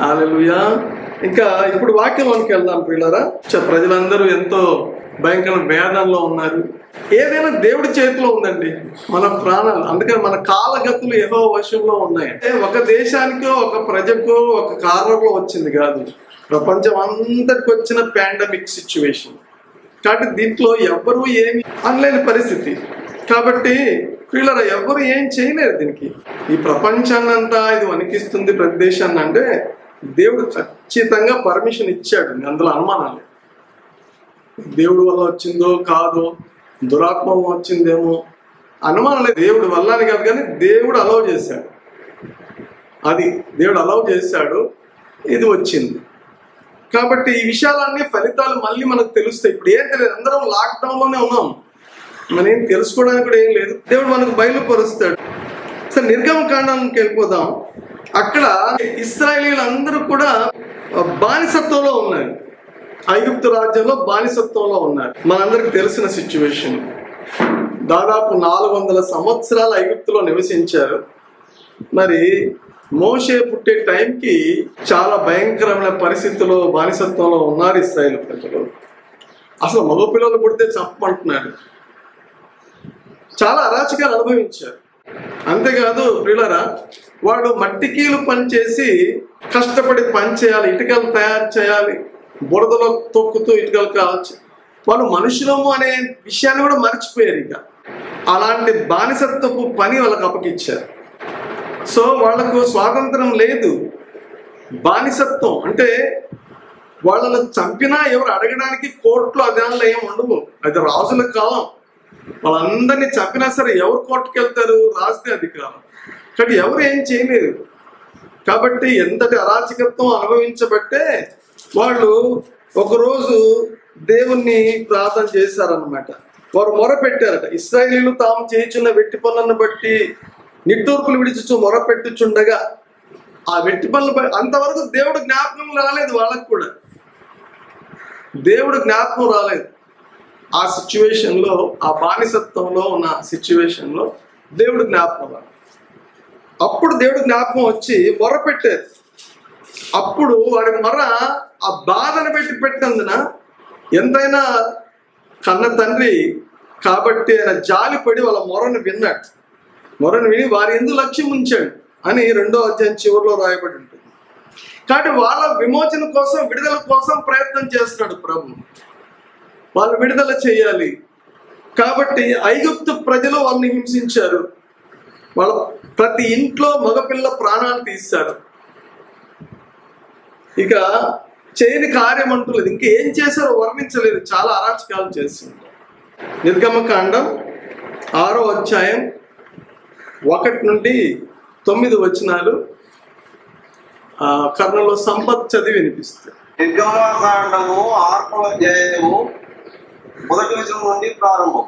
హల్లెలూయా ఇంకా ఇప్పుడు వాక్యంలోనికి వెళ్దాం పిల్లరా చ- ప్రజలందరూ ఎంతో భయంకర వేదనలో ఉన్నారు ఏదైనా దేవుడి చేతిలో ఉందండి మన ప్రాణాలు అందుకని మన కాలగతులు ఏదో వశంలో ఉన్నాయి అంటే ఒక దేశానికో ఒక ప్రజకో ఒక కారణంలో వచ్చింది కాదు ప్రపంచం అంతటికి వచ్చిన పాండమిక్ సిచ్యువేషన్ కాబట్టి దీంట్లో ఎవ్వరూ ఏమి అనలేని పరిస్థితి కాబట్టి వీళ్ళ ఎవ్వరు ఏం చేయలేరు దీనికి ఈ ప్రపంచాన్ని అంతా ఇది వణికిస్తుంది ప్రతి దేశాన్ని అంటే దేవుడు ఖచ్చితంగా పర్మిషన్ ఇచ్చాడు అందులో అనుమానం లేదు దేవుడి వల్ల వచ్చిందో కాదో దురాత్మ వల్ల వచ్చిందేమో అనుమానం లేదు దేవుడి వల్ల అని కాదు కానీ దేవుడు అలౌ చేశాడు అది దేవుడు అలౌ చేశాడు ఇది వచ్చింది కాబట్టి ఈ విషయాలన్నీ ఫలితాలు మళ్ళీ మనకు తెలుస్తాయి ఇప్పుడు ఏం తెలియదు అందరం లాక్డౌన్ లోనే ఉన్నాం మనం ఏం తెలుసుకోవడానికి కూడా ఏం లేదు దేవుడు మనకు బయలుపరుస్తాడు సరే నిర్గమ కాండానికి వెళ్ళిపోదాం అక్కడ ఇస్రాయేలీలు అందరూ కూడా బానిసత్వంలో ఉన్నారు ఐగుప్తు రాజ్యంలో బానిసత్వంలో ఉన్నారు మనందరికి తెలిసిన సిచ్యువేషన్ దాదాపు నాలుగు వందల సంవత్సరాలు ఐగుప్తులో నివసించారు మరి మోషే పుట్టే టైంకి చాలా భయంకరమైన పరిస్థితుల్లో బానిసత్వంలో ఉన్నారు ఇస్రాయేల్ ప్రజలు అసలు మగ పిల్లలు పుడితే చంపమంటున్నారు చాలా అరాచకాలు అనుభవించారు అంతేకాదు ప్రియులరా వాడు మట్టికీలు పని చేసి కష్టపడి పని చేయాలి ఇటుకలు తయారు చేయాలి బురదలో తొక్కుతూ ఇటుకలు కావచ్చు వాళ్ళు మనుషులము అనే విషయాన్ని కూడా మర్చిపోయారు ఇక అలాంటి బానిసత్వపు పని వాళ్ళకి అప్పగిచ్చారు సో వాళ్లకు స్వాతంత్రం లేదు బానిసత్వం అంటే వాళ్ళను చంపినా ఎవరు అడగడానికి కోర్టులో అధికారులు ఏం ఉండవు అది రాజుల కాలం వాళ్ళందరినీ చంపినా సరే ఎవరు కోర్టుకు వెళ్తారు రాజుదే అధికారం కానీ ఎవరు ఏం చేయలేరు కాబట్టి ఎంతటి అరాచకత్వం అనుభవించబట్టే వాళ్ళు ఒకరోజు దేవుణ్ణి ప్రార్థన చేశారనమాట వారు మొర పెట్టారట ఇస్రాయేలీలు తాము చేయుచున్న వెట్టి పనులను బట్టి నిట్టూర్పులు విడిచుచు మొర పెట్టుచుండగా ఆ వెట్టి పనులు బ- అంతవరకు దేవుడు జ్ఞాపకం రాలేదు వాళ్ళకు కూడా దేవుడు జ్ఞాపకం రాలేదు ఆ సిచ్యువేషన్ లో ఆ బానిసత్వంలో ఉన్న సిచ్యువేషన్ లో దేవుడు జ్ఞాపకం రాలేదు అప్పుడు దేవుడు జ్ఞాపకం వచ్చి మొర పెట్టారు అప్పుడు వారి మొర ఆ బాధను పెట్టి పెట్టినందున ఎంతైనా కన్న తండ్రి కాబట్టి ఆయన జాలిపడి వాళ్ళ మొరను విన్నాడు మొరను విని వారి ఎందు లక్ష్యం ఉంచాడు అని రెండో అధ్యాయం చివరిలో రాయబడి ఉంటుంది కాబట్టి వాళ్ళ విమోచన కోసం విడుదల కోసం ప్రయత్నం చేస్తున్నాడు ప్రభు వాళ్ళు విడుదల చేయాలి కాబట్టి ఐగుప్తు ప్రజలు వాళ్ళని హింసించారు వాళ్ళ ప్రతి ఇంట్లో మగపిల్ల ప్రాణాలు తీశారు ఇక చేయని కార్యం అంటులేదు ఇంకా ఏం చేశారో వర్ణించలేదు చాలా అరాచకాలు చేసింది నిర్గమకాండం ఆరో అధ్యాయం ఒకటి నుండి తొమ్మిది వచనాలు ఆ, కర్ణంలో సంపత్ చదివి వినిపిస్తాయి నిర్గమకాండము ఆరవ అధ్యాయము మొదటి వచనం నుండి ప్రారంభం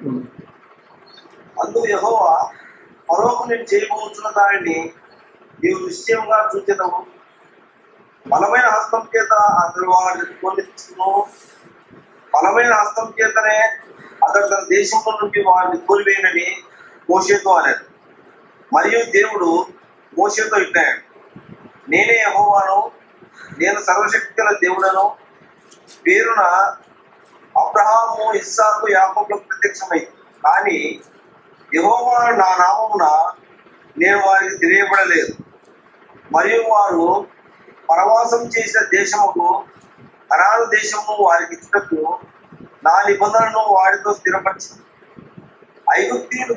అందుకు యెహోవా పరోకు నేను చేయబోతున్న దానిని నీవు నిశ్చయంగా చూచెదవు బలమైన హస్తం చేత అతడు వారిని కొనిచ్చును బలమైన హస్తం చేతనే అతడు తన దేశంలో నుండి వారిని కోల్వేయనని మోషేతో అన్నాడు మరియు దేవుడు మోషేతో ఇట్టాడు నేనే యెహోవాను నేను సర్వశక్తి గల దేవుడను పేరున అబ్రహాము ఇస్సాకు యాకోబులకు ప్రత్యక్షమై కానీ యెహోవా నా నామమున నేను వారికి తెలియబడలేదు మరియు వారు పరవాసం చేసిన దేశముకు అనాథ దేశము వారికి ఇచ్చినట్టు నా నిబంధనను వారితో స్థిరపరిచింది ఐగుప్తీయులు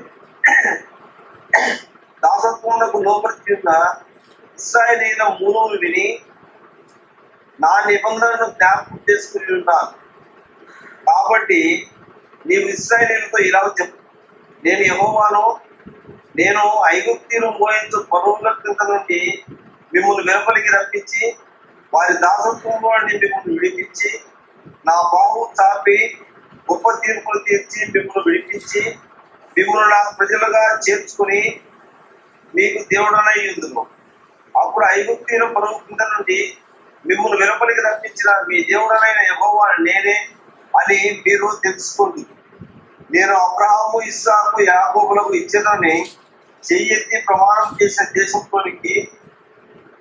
దాసత్వములకు లోపరిచిన ఇస్రాయేలీల మూలువులు విని నా నిబంధనను జ్ఞాపకం చేసుకుని ఉన్నాను కాబట్టి నీవు ఇస్రాయేలీలతో ఇలా చెప్పు నేను యెహోవాను నేను ఐగుప్తీయులు మోయించు పరువుల కింద నుండి మిమ్మల్ని వెలుపలికి రప్పించి వారి దాసత్వంలో నుండి మిమ్మల్ని విడిపించి నా బాహు చాపి గొప్ప తీర్పులు తీర్చి మిమ్మల్ని విడిపించి మిమ్మల్ని నా ప్రజలుగా చేర్చుకుని మీకు దేవుడనై ఉందును అప్పుడు ఐగుప్తీయుల పరువు కింద నుండి మిమ్మల్ని వెలుపలికి రప్పించిన మీ దేవుడనైన యెహోవా నేనే అని మీరు తెలుసుకోండి నేను అబ్రహాము ఇస్సాకు యాకోబులకు ఇచ్చేదని చెయ్యెత్తి ప్రమాణం చేసిన దేశంలోనికి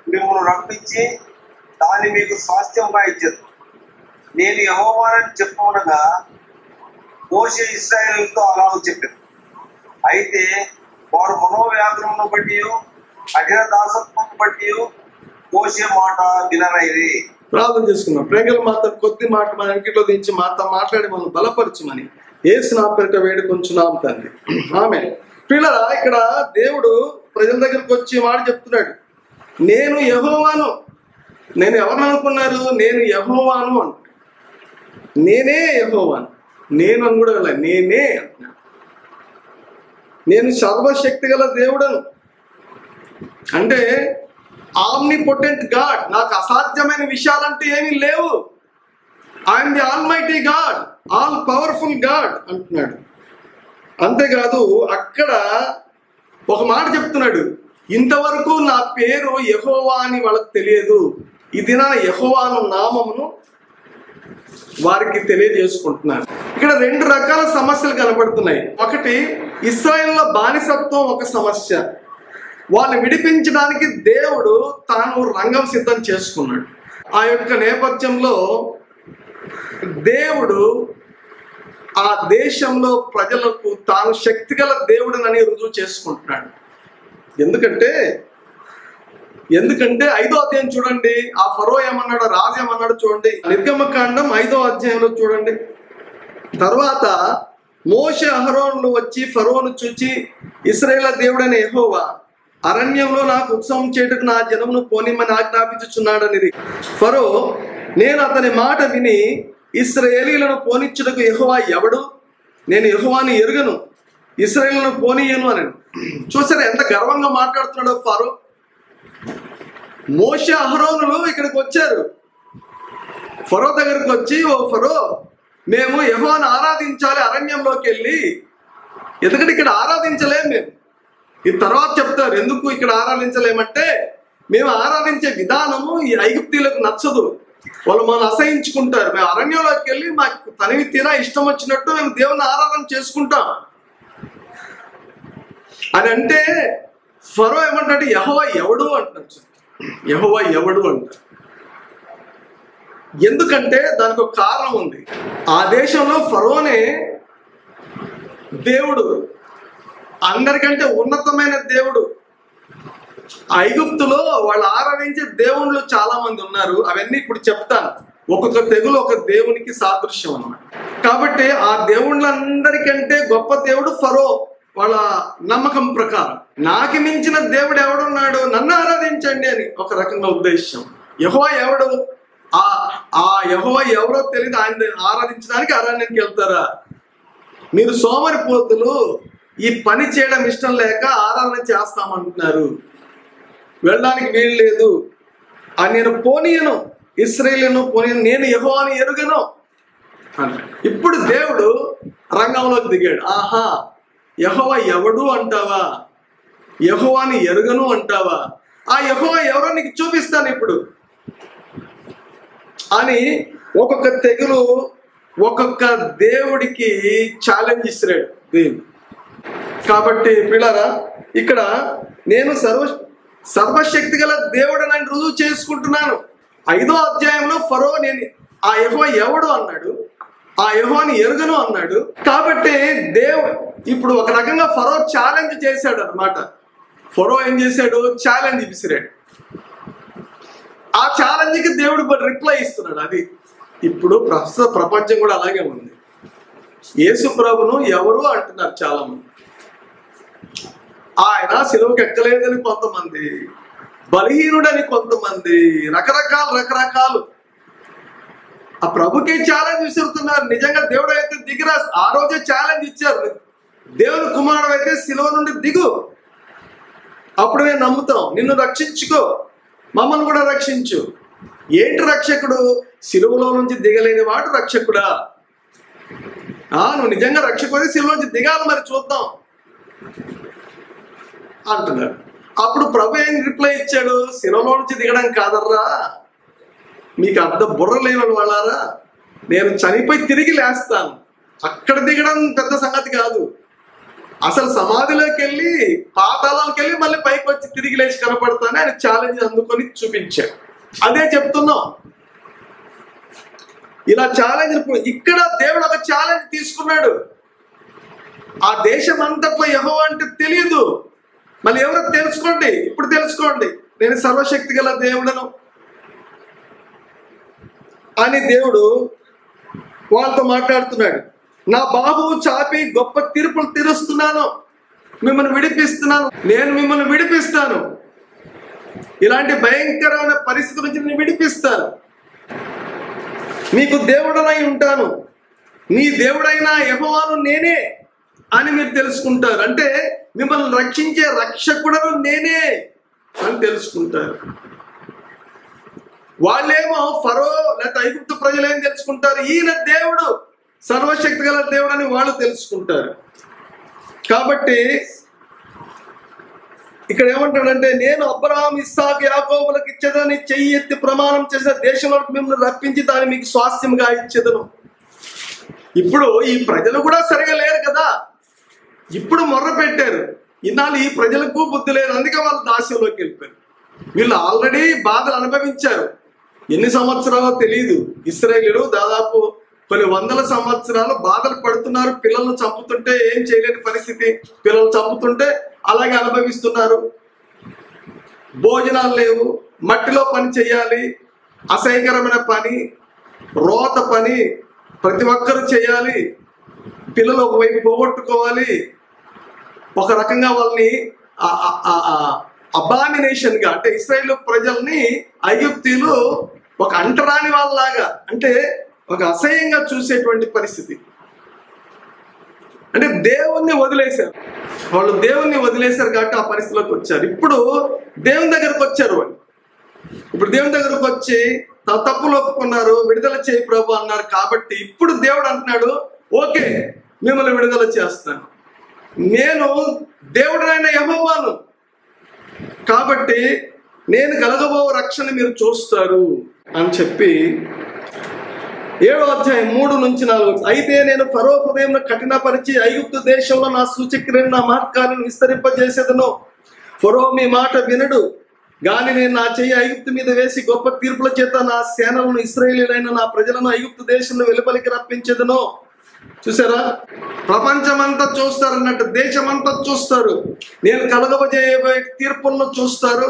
మిమ్మల్ని రప్పించి దాన్ని మీకు స్వాస్థ్యంగా ఇచ్చారు నేను యహోవానని చెప్పమనగా మోషే ఇస్రాయేల్తో అలా చెప్పారు అయితే వారు మనోవ్యాగ్రమును బట్టి కఠిన దాసత్వం బట్టి మోసే మాట వినరైరి ప్రార్థన చేసుకుందాం ప్రేగల మాత కొద్ది మాట మన ఇంటిలో దించి మాత మాట్లాడి మనం బలపరచమని ఏసు నా పేరిట వేడుకొంచున్నాం తండ్రి ఆమె పిల్లరా ఇక్కడ దేవుడు ప్రజల దగ్గరకు వచ్చి మాట చెప్తున్నాడు నేను యహోవాను నేను ఎవరిని అనుకున్నారు నేను యహోవాను అంటున్నాడు నేనే యహోవాను నేను అని కూడా వెళ్ళాలి నేనే అంటున్నాడు నేను సర్వశక్తి గల దేవుడను అంటే ఆమ్ని పొటెంట్ గాడ్ నాకు అసాధ్యమైన విషయాలంటూ ఏమీ లేవు I'm the almighty God all powerful God అంటున్నాడు అంతేకాదు అక్కడ ఒక మాట చెప్తున్నాడు ఇంతవరకు నా పేరు యహోవా అని వాళ్ళకి తెలియదు ఇది నా యహోవాను నామమును వారికి తెలియజేసుకుంటున్నాను ఇక్కడ రెండు రకాల సమస్యలు కనబడుతున్నాయి ఒకటి ఇస్రాయేల్లో బానిసత్వం ఒక సమస్య వాళ్ళని విడిపించడానికి దేవుడు తాను రంగం సిద్ధం చేసుకున్నాడు ఆ యొక్క నేపథ్యంలో దేవుడు ఆ దేశంలో ప్రజలకు తాను శక్తిగల దేవుడినని రుజువు చేసుకుంటున్నాడు ఎందుకంటే ఎందుకంటే ఐదో అధ్యాయం చూడండి ఆ ఫరో ఏమన్నాడు రాజు ఏమన్నాడు చూడండి నిర్గమకాండం ఐదో అధ్యాయంలో చూడండి తర్వాత మోషే అహరోన్లు వచ్చి ఫరోను చూచి ఇస్రాయేల్ దేవుడైన యెహోవా అరణ్యంలో నాకు ఉత్సవం చేయటకు నా జనమును పోనిమ్మని ఆజ్ఞాపించుచున్నాడనిది ఫరో నేను అతని మాట విని ఇస్రాయేలీలను పోనిచ్చుటకు యెహోవా ఎవడు నేను యెహోవాని ఎరుగను ఇస్రాయేలీలను పోనీయను అని చూసారా ఎంత గర్వంగా మాట్లాడుతున్నాడో ఫరో మోషే అహరోనులు ఇక్కడికి వచ్చారు ఫరో దగ్గరికి వచ్చి ఓ ఫరో మేము యెహోవాను ఆరాధించాలి అరణ్యంలోకి వెళ్ళి ఎందుకంటే ఇక్కడ ఆరాధించలేం మేము ఈ తర్వాత చెప్తారు ఎందుకు ఇక్కడ ఆరాధించలేమంటే మేము ఆరాధించే విధానము ఈ ఐగుప్తీలకు నచ్చదు వాళ్ళు మనం అసహించుకుంటారు మేము అరణ్యంలోకి వెళ్ళి మాకు తనివి తీరా ఇష్టం వచ్చినట్టు మేము దేవుని ఆరాధన చేసుకుంటాం అని అంటే ఫరో ఏమంటాడు యహోవా ఎవడు అంటాడు యహోవా ఎవడు అంటారు ఎందుకంటే దానికి ఒక కారణం ఉంది ఆ దేశంలో ఫరోనే దేవుడు అందరికంటే ఉన్నతమైన దేవుడు ఐగుప్తులో వాళ్ళు ఆరాధించే దేవుళ్ళు చాలా మంది ఉన్నారు అవన్నీ ఇప్పుడు చెప్తాను ఒక్కొక్క తెగులు ఒక దేవునికి సాదృశ్యం అన్నమాట కాబట్టి ఆ దేవుళ్ళందరికంటే గొప్ప దేవుడు ఫరో వాళ్ళ నమ్మకం ప్రకారం నాకు మించిన దేవుడు ఎవడున్నాడు నన్ను ఆరాధించండి అని ఒక రకంగా ఉద్దేశం యహోవా ఎవడు ఆ ఆ యహోవా ఎవరో తెలియదు ఆయన ఆరాధించడానికి అరణ్యానికి వెళ్తారా మీరు సోమరిపోతులు ఈ పని చేయడం ఇష్టం లేక ఆరాధన చేస్తామంటున్నారు వెళ్ళడానికి వీలు లేదు అని నేను పోనీయను ఇస్రాయేలును పోనీయను నేను యెహోవాని ఎరుగను అన్నాడు ఇప్పుడు దేవుడు రంగంలోకి దిగాడు ఆహా యహోవా ఎవడు అంటావా యహోవాని ఎరుగను అంటావా ఆ యహోవా ఎవరో నీకు చూపిస్తాను ఇప్పుడు అని ఒక్కొక్క తెగులు ఒక్కొక్క దేవుడికి ఛాలెంజ్ ఇస్తున్నాడు దేవుడు కాబట్టి పిల్లరా ఇక్కడ నేను సర్వ సర్వశక్తి గల దేవుడనని రుజువు చేసుకుంటున్నాను ఐదో అధ్యాయంలో ఫరో నేను ఆ యహో ఎవడు అన్నాడు ఆ యహోని ఎరుగను అన్నాడు కాబట్టి దేవు ఇప్పుడు ఒక రకంగా ఫరో ఛాలెంజ్ చేశాడు అనమాట ఫరో ఏం చేశాడు ఛాలెంజ్ విసిరాడు ఆ ఛాలెంజ్కి దేవుడు రిప్లై ఇస్తున్నాడు అది ఇప్పుడు ప్రస్తుత ప్రపంచం కూడా అలాగే ఉంది యేసు ప్రభును ఎవరు అంటున్నారు చాలా మంది ఆయన సెలవుకి ఎక్కలేదని కొంతమంది బలహీనుడని కొంతమంది రకరకాల రకరకాలు ఆ ప్రభుకే ఛాలెంజ్ విసురుతున్నారు నిజంగా దేవుడు అయితే దిగిరా ఆ రోజే ఛాలెంజ్ ఇచ్చారు దేవుని కుమారుడు అయితే శిలువ నుండి దిగు అప్పుడు నేను నమ్ముతాం నిన్ను రక్షించుకో మమ్మల్ని కూడా రక్షించు ఏంటి రక్షకుడు సిలువలో నుంచి దిగలేని వాడు రక్షకుడా ఆ నువ్వు నిజంగా రక్షకుడి సిలువ నుంచి దిగాలి మరి చూద్దాం అంటున్నాడు అప్పుడు ప్రభు ఏం రిప్లై ఇచ్చాడు శిలలో నుంచి దిగడం కాదర్రా మీకు అర్ధ బుర్ర లేని వాళ్ళారా నేను చనిపోయి తిరిగి లేస్తాను అక్కడ దిగడం పెద్ద సంగతి కాదు అసలు సమాధిలోకి వెళ్ళి పాతాళానికి వెళ్ళి మళ్ళీ పైకి వచ్చి తిరిగి లేచి కనపడతానే ఆయన ఛాలెంజ్ అందుకొని చూపించాడు అదే చెప్తున్నాం ఇలా ఛాలెంజ్ ఇక్కడ దేవుడు ఒక ఛాలెంజ్ తీసుకున్నాడు ఆ దేశం అంతట్లో యహో అంటే తెలియదు మళ్ళీ ఎవరో తెలుసుకోండి ఇప్పుడు తెలుసుకోండి నేను సర్వశక్తి గల దేవుడను అని దేవుడు వాళ్ళతో మాట్లాడుతున్నాడు నా బాహువు చాపి గొప్ప తీర్పులు తీరుస్తున్నాను మిమ్మల్ని విడిపిస్తున్నాను నేను మిమ్మల్ని విడిపిస్తాను ఇలాంటి భయంకరమైన పరిస్థితి నుంచి నేను విడిపిస్తాను మీకు దేవుడనై ఉంటాను నీ దేవుడైన యహోవాను నేనే అని మీరు తెలుసుకుంటారు అంటే మిమ్మల్ని రక్షించే రక్షకుడను నేనే అని తెలుసుకుంటారు వాళ్ళేమో ఫరో లేకపోతే ఐగుప్తు ప్రజలు ఏం తెలుసుకుంటారు ఈయన దేవుడు సర్వశక్తి గల దేవుడు అని వాళ్ళు తెలుసుకుంటారు కాబట్టి ఇక్కడ ఏమంటాడంటే నేను అబ్రహాం ఇస్సాక్ యాకోబులకు ఇచ్చేదని చెయ్యి ఎత్తి ప్రమాణం చేసిన దేశంలోకి మిమ్మల్ని రప్పించి దాన్ని మీకు స్వాస్థ్యంగా ఇచ్చేదను ఇప్పుడు ఈ ప్రజలు కూడా సరిగా లేరు కదా ఇప్పుడు మొర్ర పెట్టారు ఇన్నాళ్ళు ఈ ప్రజలకు బుద్ధి లేదు అందుకే వాళ్ళు దాస్యంలోకి వెళ్ళిపోయారు వీళ్ళు ఆల్రెడీ బాధలు అనుభవించారు ఎన్ని సంవత్సరాలో తెలియదు ఇస్రాయేలీలు దాదాపు కొన్ని వందల సంవత్సరాలు బాధలు పడుతున్నారు పిల్లలను చంపుతుంటే ఏం చేయలేని పరిస్థితి పిల్లలు చంపుతుంటే అలాగే అనుభవిస్తున్నారు భోజనాలు లేవు మట్టిలో పని చేయాలి అసహ్యకరమైన పని రోత పని ప్రతి ఒక్కరూ చేయాలి పిల్లలు ఒకవైపు పోగొట్టుకోవాలి ఒక రకంగా వాళ్ళని అబామినేషన్ గా అంటే ఇస్రాయేల్ ప్రజల్ని ఐగుప్తీలు ఒక అంటరాని వాళ్ళలాగా అంటే ఒక అసహ్యంగా చూసేటువంటి పరిస్థితి అంటే దేవుణ్ణి వదిలేశారు వాళ్ళు దేవుణ్ణి వదిలేశారు కాబట్టి ఆ పరిస్థితిలోకి వచ్చారు ఇప్పుడు దేవుని దగ్గరకు వచ్చారు వాళ్ళు ఇప్పుడు దేవుని దగ్గరకు వచ్చి తమ తప్పులు ఒప్పుకున్నారు విడుదల చేయి ప్రభు అన్నారు కాబట్టి ఇప్పుడు దేవుడు అంటున్నాడు ఓకే మిమ్మల్ని విడుదల చేస్తాను నేను దేవుడైన యహోవాను కాబట్టి నేను కలగబో రక్షణ మీరు చూస్తారు అని చెప్పి ఏడో అధ్యాయం మూడు నుంచి నాలుగు అయితే నేను ఫరో హృదయం కఠినపరిచి ఐగుప్తు దేశంలో నా సూచక్రియను నా మహత్కాలను విస్తరింపజేసేదను ఫరో మీ మాట వినడు గాని నేను నా చెయ్యి ఐగుప్తు మీద వేసి గొప్ప తీర్పుల చేత నా సేనలను ఇస్రాయేలీలైన నా ప్రజలను ఐగుప్తు దేశంలో వెలుపలికి రప్పించదును చూసారా ప్రపంచమంతా చూస్తారు అన్నట్టు దేశమంతా చూస్తారు నేను కలగబోయే తీర్పులను చూస్తారు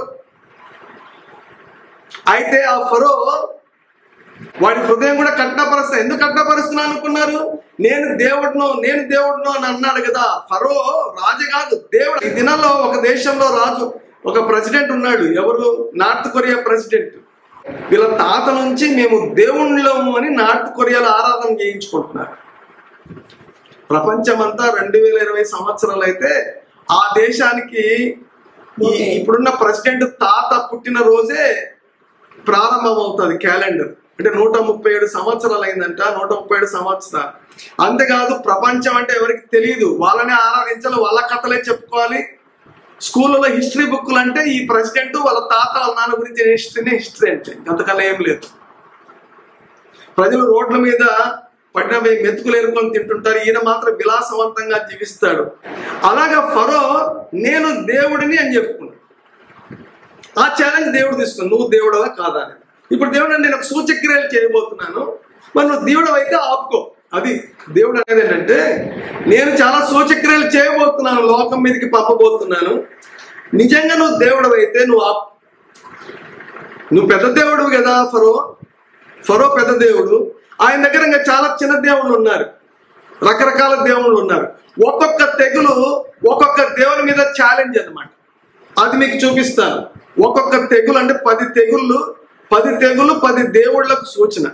అయితే ఆ ఫరో వాడి హృదయం కూడా కట్నపరుస్తా ఎందుకు కట్నపరుస్తున్నా అనుకున్నారు నేను దేవుడును నేను దేవుడును అని అన్నాడు కదా ఫరో రాజు కాదు దేవుడు ఈ దినాల్లో ఒక దేశంలో రాజు ఒక ప్రెసిడెంట్ ఉన్నాడు ఎవరు నార్త్ కొరియా ప్రెసిడెంట్ వీళ్ళ తాత నుంచి మేము దేవుళ్ళము అని నార్త్ కొరియాలో ఆరాధన చేయించుకుంటున్నారు ప్రపంచమంతా రెండు వేల ఇరవై సంవత్సరాలు అయితే ఆ దేశానికి ఈ ఇప్పుడున్న ప్రెసిడెంట్ తాత పుట్టిన రోజే ప్రారంభం అవుతుంది క్యాలెండర్ అంటే నూట ముప్పై ఏడు సంవత్సరాలు అయిందంట నూట ముప్పై ఏడు సంవత్సరాలు అంతేకాదు ప్రపంచం అంటే ఎవరికి తెలియదు వాళ్ళనే ఆరాధించాలి వాళ్ళ కథలే చెప్పుకోవాలి స్కూల్లో హిస్టరీ బుక్లు అంటే ఈ ప్రెసిడెంట్ వాళ్ళ తాత వాళ్ళ నాన్న గురించి హిస్టరీనే హిస్టరీ అంటే అంతకన్నా ఏం లేదు ప్రజలు రోడ్ల మీద పడిన మెతుకులు ఏరుకొని తింటుంటారు ఈయన మాత్రం విలాసవంతంగా జీవిస్తాడు అలాగా ఫరో నేను దేవుడిని అని చెప్పుకున్నాడు ఆ ఛాలెంజ్ దేవుడు తీసుకున్నాడు నువ్వు దేవుడవా కాదా అని ఇప్పుడు దేవుడు నేను ఒక సూచక్రియలు చేయబోతున్నాను మరి నువ్వు దేవుడు అయితే ఆపుకో అది దేవుడు అనేది ఏంటంటే నేను చాలా సూచక్రియలు చేయబోతున్నాను లోకం మీదకి పంపబోతున్నాను నిజంగా నువ్వు దేవుడు అయితే నువ్వు ఆపు నువ్వు పెద్ద దేవుడు కదా ఫరో ఫరో పెద్ద దేవుడు ఆయన దగ్గర ఇంకా చాలా చిన్న దేవుళ్ళు ఉన్నారు రకరకాల దేవుళ్ళు ఉన్నారు ఒక్కొక్క తెగులు ఒక్కొక్క దేవుని మీద ఛాలెంజ్ అన్నమాట అది మీకు చూపిస్తాను ఒక్కొక్క తెగులు అంటే పది తెగుళ్ళు పది తెగులు పది దేవుళ్ళకు సూచన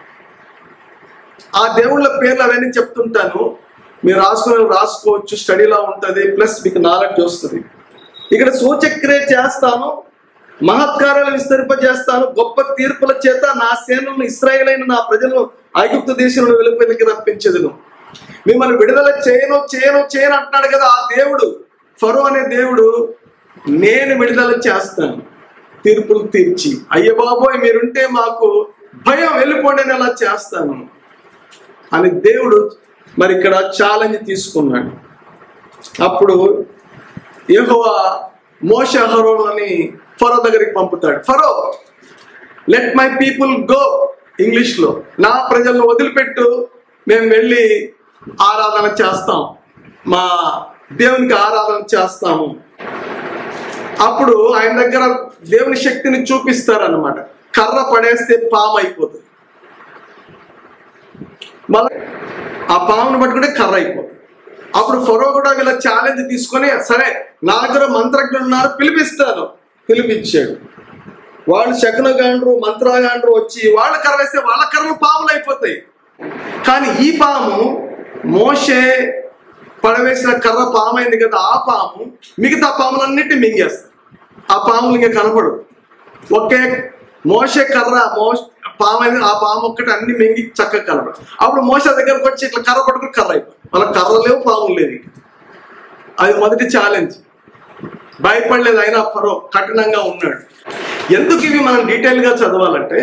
ఆ దేవుళ్ళ పేర్లు అవన్నీ చెప్తుంటాను మీరు రాసుకుని రాసుకోవచ్చు స్టడీలా ఉంటుంది ప్లస్ మీకు నాలెడ్జ్ వస్తుంది ఇక్కడ సూచక్రియ చేస్తాను మహత్కారాలు విస్తరింపజేస్తాను గొప్ప తీర్పుల చేత నా సేనలను ఇస్రాయేలైన నా ప్రజలను ఐగుప్తు దేశంలో వెలుపలికి రప్పించదును మిమ్మల్ని విడుదల చేయను చేయను చేయను అంటున్నాడు కదా ఆ దేవుడు ఫరో అనే దేవుడు నేను విడుదల చేస్తాను తీర్పులు తీర్చి అయ్య బాబోయ్ మీరుంటే మాకు భయం వెళ్ళిపోండి అని అలా చేస్తాను అని దేవుడు మరి ఇక్కడ ఛాలెంజ్ తీసుకున్నాడు అప్పుడు యెహోవా మోష హరోని ఫరో దగ్గరికి పంపుతాడు Pharaoh let my people go English లో నా ప్రజలను వదిలిపెట్టు మేము వెళ్ళి ఆరాధన చేస్తాం మా దేవునికి ఆరాధన చేస్తాము అప్పుడు ఆయన దగ్గర దేవుని శక్తిని చూపిస్తారన్నమాట కర్ర పడేస్తే పాము అయిపోతుంది మళ్ళీ ఆ పామును పట్టుకుంటే కర్ర అయిపోతుంది అప్పుడు ఫరో కూడా వీళ్ళ ఛాలెంజ్ తీసుకొని సరే నా దగ్గర మంత్రజ్ఞులు ఉన్నారు పిలిపిస్తాను పిలిపించాడు వాళ్ళు శకునగాండ్రు మంత్రగాండ్రు వచ్చి వాళ్ళ కర్ర వేస్తే వాళ్ళ కర్రలు పాములు అయిపోతాయి కానీ ఈ పాము మోషే పడవేసిన కర్ర పాము అయింది కదా ఆ పాము మిగతా పాములన్నిటి మింగేస్తాయి ఆ పాములు ఇంకా కనపడు ఒకే మోసే కర్ర మోస పాము అయింది ఆ పాము ఒక్కటి అన్ని మింగి చక్కగా కనపడు అప్పుడు మోస దగ్గరకు వచ్చి ఇట్లా కర్ర పట్టుకుని కర్ర అయిపోయి వాళ్ళ కర్ర లేవు పాములు లేవు ఇక. అది మొదటి ఛాలెంజ్ భయపడలేదు అయినా ఫరో కఠినంగా ఉన్నాడు ఎందుకు ఇవి మనం డీటెయిల్ గా చదవాలంటే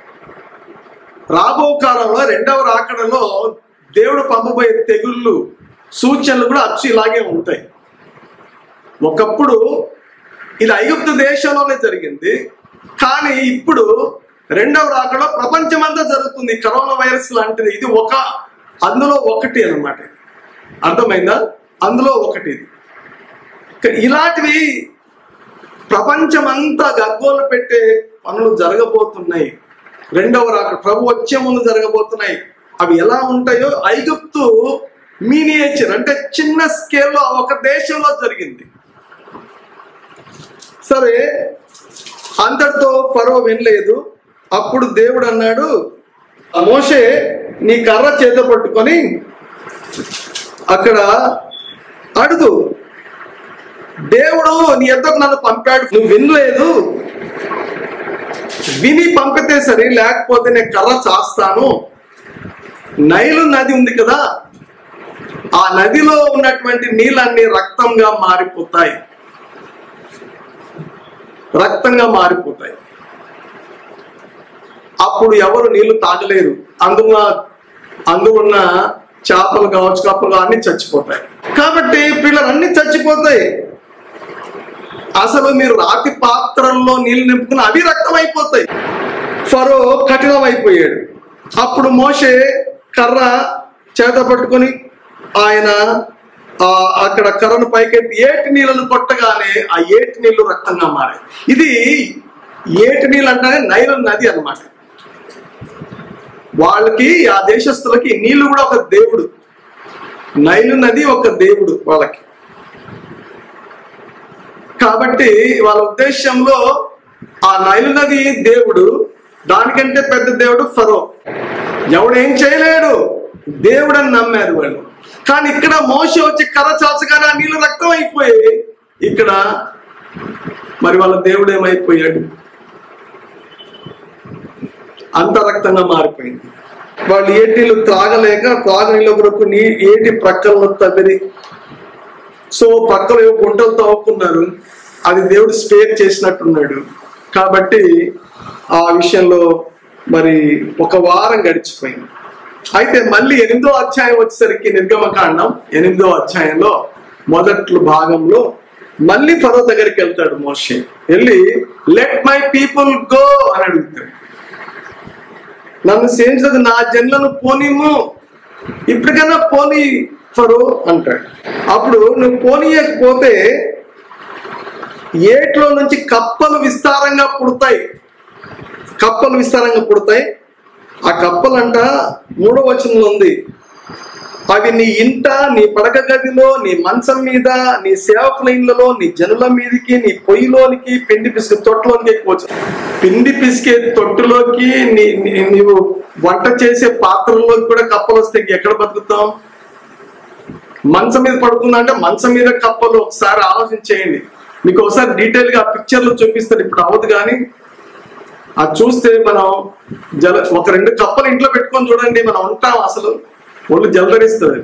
రాబో కాలంలో రెండవ రాకడలో దేవుడు పంపబోయే తెగుళ్ళు సూచనలు కూడా అచ్చు ఇలాగే ఉంటాయి ఒకప్పుడు ఇది ఐగుప్తు దేశంలోనే జరిగింది కానీ ఇప్పుడు రెండవ రాకడలో ప్రపంచమంతా జరుగుతుంది కరోనా వైరస్ లాంటిది ఇది ఒక అందులో ఒకటి అన్నమాట అర్థమైందా అందులో ఒకటి ఇది క- ఇలాంటివి ప్రపంచమంతా గగ్గోలు పెట్టే పనులు జరగబోతున్నాయి రెండవ రాక ప్రభు వచ్చే ముందు జరగబోతున్నాయి అవి ఎలా ఉంటాయో ఐగుప్తు మీనియేచర్ అంటే చిన్న స్కేల్లో ఒక దేశంలో జరిగింది సరే అంతటితో ఫరో వినలేదు అప్పుడు దేవుడు అన్నాడు "ఆ మోషే నీ కర్ర చేత పట్టుకొని అక్కడ అడుగు దేవుడు నీ ఎద్దకు నన్ను పంపాడు నువ్వు వినలేదు విని పంపితే సరే లేకపోతే నేను కర్ర చాస్తాను నైలు నది ఉంది కదా ఆ నదిలో ఉన్నటువంటి నీళ్ళన్నీ రక్తంగా మారిపోతాయి రక్తంగా మారిపోతాయి అప్పుడు ఎవరు నీళ్లు తాగలేరు అందున అందున్న చేపలు కావచ్చు కప్పలు అన్ని చచ్చిపోతాయి కాబట్టి పిల్లలు అన్ని చచ్చిపోతాయి అసలు మీరు రాతి పాత్రల్లో నీళ్లు నింపుకుని అవి రక్తం అయిపోతాయి ఫరో కఠినం అయిపోయాడు అప్పుడు మోషే కర్ర చేత పట్టుకొని ఆయన ఆ అక్కడ కర్రను పైకెత్తి ఏటి నీళ్ళను కొట్టగానే ఆ ఏటి నీళ్లు రక్తంగా మారాయి ఇది ఏటి నీళ్ళు అంటేనే నైలు నది అన్నమాట వాళ్ళకి ఆ దేశస్తులకి నీళ్లు కూడా ఒక దేవుడు నైలు నది ఒక దేవుడు వాళ్ళకి కాబట్టి వాళ్ళ ఉద్దేశంలో ఆ నైలు నది దేవుడు దానికంటే పెద్ద దేవుడు ఫరో ఎవడు ఏం చేయలేడు దేవుడు అని నమ్మారు వాళ్ళు కానీ ఇక్కడ మోస వచ్చి కర్ర చాచగానే ఆ నీళ్ళు రక్తం అయిపోయాయి ఇక్కడ మరి వాళ్ళ దేవుడు ఏమైపోయాడు అంత రక్తంగా మారిపోయింది వాళ్ళు ఏటిలు త్రాగలేక త్రాగనీళ్ళ కొరకు నీ ఏటి ప్రక్కలను తవ్విరి సో పక్కలో ఏవో గుంటలు తవ్వుకున్నారు అది దేవుడు స్పేర్ చేసినట్టున్నాడు కాబట్టి ఆ విషయంలో మరి ఒక వారం గడిచిపోయింది అయితే మళ్ళీ ఎనిమిదో అధ్యాయం వచ్చేసరికి నిర్గమకాండం ఎనిమిదో అధ్యాయంలో మొదట్లు భాగంలో మళ్ళీ ఫరో దగ్గరికి వెళ్తాడు మోషే వెళ్ళి లెట్ మై పీపుల్ గో అని అడుగుతాడు నన్ను సేవించదు నా జన్లను పోనిము ఇప్పటికైనా పోనీ ఫరో అంటాడు అప్పుడు నువ్వు పోనీయకపోతే ఏట్లో నుంచి కప్పలు విస్తారంగా పుడతాయి కప్పలు విస్తారంగా పుడతాయి ఆ కప్పలంట మూడో వచనంలో ఉంది అవి నీ ఇంట నీ పడక గదిలో నీ మంచం మీద నీ సేవకుల ఇళ్లలో నీ జనుల మీదకి నీ పొయ్యిలోనికి పిండి పిసికే తొట్టులోనికి ఎక్కువచ్చు పిండి పిసికే తొట్టులోకి నీ నీ- నీవు వంట చేసే పాత్రలోకి కూడా కప్పలు వస్తే ఎక్కడ బతుకుతాం మంచం మీద పడుకుందా అంటే మంచం మీద కప్పలు ఒకసారి ఆలోచన చేయండి మీకు ఒకసారి డీటెయిల్ గా పిక్చర్లు చూపిస్తారు ఇప్పుడు అవ్వదు కానీ అది చూస్తే మనం జల ఒక రెండు కప్పలు ఇంట్లో పెట్టుకొని చూడండి మనం ఉంటాం అసలు ఒళ్ళు జలదరిస్తుంది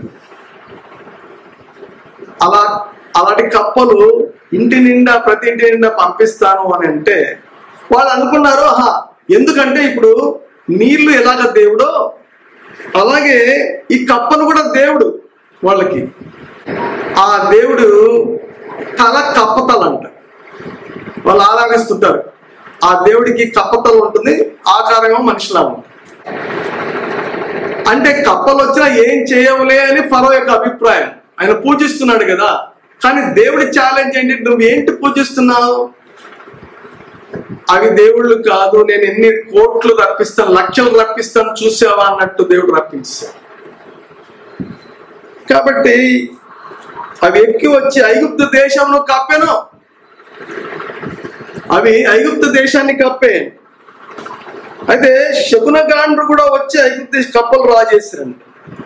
అలా అలాంటి కప్పలు ఇంటి నిండా ప్రతి ఇంటి నిండా పంపిస్తాను అని అంటే వాళ్ళు అనుకున్నారు ఆహా ఎందుకంటే ఇప్పుడు నీళ్లు ఎలాగ దేవుడో అలాగే ఈ కప్పలు కూడా దేవుడు వాళ్ళకి ఆ దేవుడు తల కప్పతలంట వాళ్ళు ఆరాధిస్తుంటారు ఆ దేవుడికి కప్పతలు ఉంటుంది ఆకారంగా మనిషిలా ఉంటుంది అంటే కప్పలు వచ్చినా ఏం చేయవులే అని ఫరో యొక్క అభిప్రాయం ఆయన పూజిస్తున్నాడు కదా కానీ దేవుడి ఛాలెంజ్ ఏంటి నువ్వు ఏంటి పూజిస్తున్నావు అవి దేవుళ్ళు కాదు నేను ఎన్ని కోట్లు రప్పిస్తాను లక్షలు రప్పిస్తాను చూసావా అన్నట్టు దేవుడు రప్పించాడు కాబట్టి అవి ఎక్కి వచ్చి ఐగుప్తు దేశంలో కప్పెను అవి ఐగుప్తు దేశాన్ని కప్పే అయితే శకునగాండ్రు కూడా వచ్చి ఐగుప్తు కప్పలు రాజేశారండి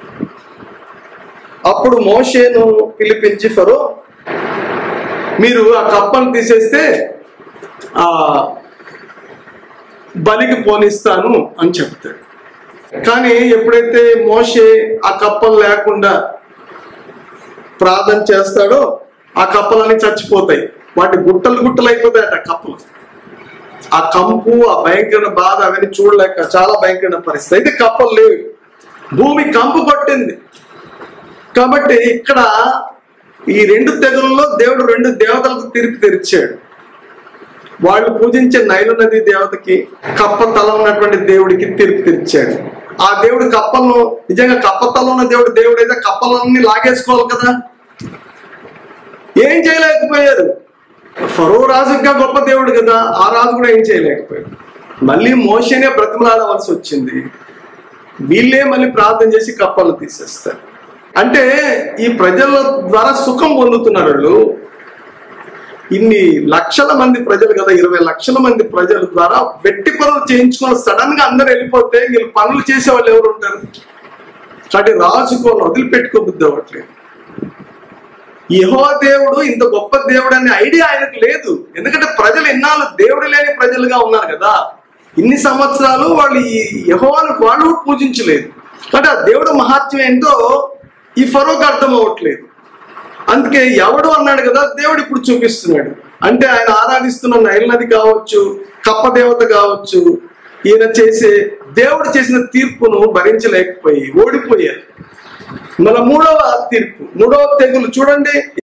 అప్పుడు మోషేను పిలిపించి ఫరో మీరు ఆ కప్పను తీసేస్తే ఆ బలికి పోనిస్తాను అని చెప్తాడు కానీ ఎప్పుడైతే మోషే ఆ కప్పలు లేకుండా ప్రార్థన చేస్తాడో ఆ కప్పలన్నీ చచ్చిపోతాయి వాటి గుట్టలు గుట్టలు అయిపోతాయట ఆ కప్పలు ఆ కంపు ఆ భయంకర బాధ అవన్నీ చూడలేక చాలా భయంకరమైన పరిస్థితి అయితే కప్పలు లేవు భూమి కంపు కొట్టింది కాబట్టి ఇక్కడ ఈ రెండు తెగులలో దేవుడు రెండు దేవతలకు తీర్పు తెరిచాడు వాళ్ళు పూజించే నైలు నది దేవతకి కప్ప తల ఉన్నటువంటి దేవుడికి తీర్పు తెరిచాడు ఆ దేవుడు కప్పలను నిజంగా కప్ప తల ఉన్న దేవుడు దేవుడు అయితే కప్పలన్నీ లాగేసుకోవాలి కదా ఏం చేయలేకపోయారు ఫరో రాజు ఇంకా గొప్ప దేవుడు కదా ఆ రాజు కూడా ఏం చేయలేకపోయాడు మళ్ళీ మోషనే బ్రతిమలాడవలసి వచ్చింది వీళ్ళే మళ్ళీ ప్రార్థన చేసి కప్పలు తీసేస్తారు అంటే ఈ ప్రజల ద్వారా సుఖం పొందుతున్నారు వాళ్ళు ఇన్ని లక్షల మంది ప్రజలు కదా ఇరవై లక్షల మంది ప్రజల ద్వారా వెట్టి పనులు చేయించుకొని సడన్ గా అందరు వెళ్ళిపోతే వీళ్ళు పనులు చేసే వాళ్ళు ఎవరు ఉంటారు కాబట్టి రాజుకోని వదిలిపెట్టుకోబుద్ది అవ్వట్లేదు యహో దేవుడు ఇంత గొప్ప దేవుడు అనే ఐడియా ఆయనకు లేదు ఎందుకంటే ప్రజలు ఎన్నాళ్ళు దేవుడు లేని ప్రజలుగా ఉన్నారు కదా ఇన్ని సంవత్సరాలు వాళ్ళు ఈ యహోవాను వాళ్ళు కూడా పూజించలేదు కాబట్టి ఆ దేవుడు మహాత్మ్యం ఏంటో ఈ ఫరోకి అర్థం అవ్వట్లేదు అందుకే ఎవడు అన్నాడు కదా దేవుడు ఇప్పుడు చూపిస్తున్నాడు అంటే ఆయన ఆరాధిస్తున్న నైల్ నది కావచ్చు కప్ప దేవత కావచ్చు ఈయన చేసే దేవుడు చేసిన తీర్పును భరించలేకపోయి ఓడిపోయారు మన మూడవ తీర్పు మూడవ తెగులు చూడండి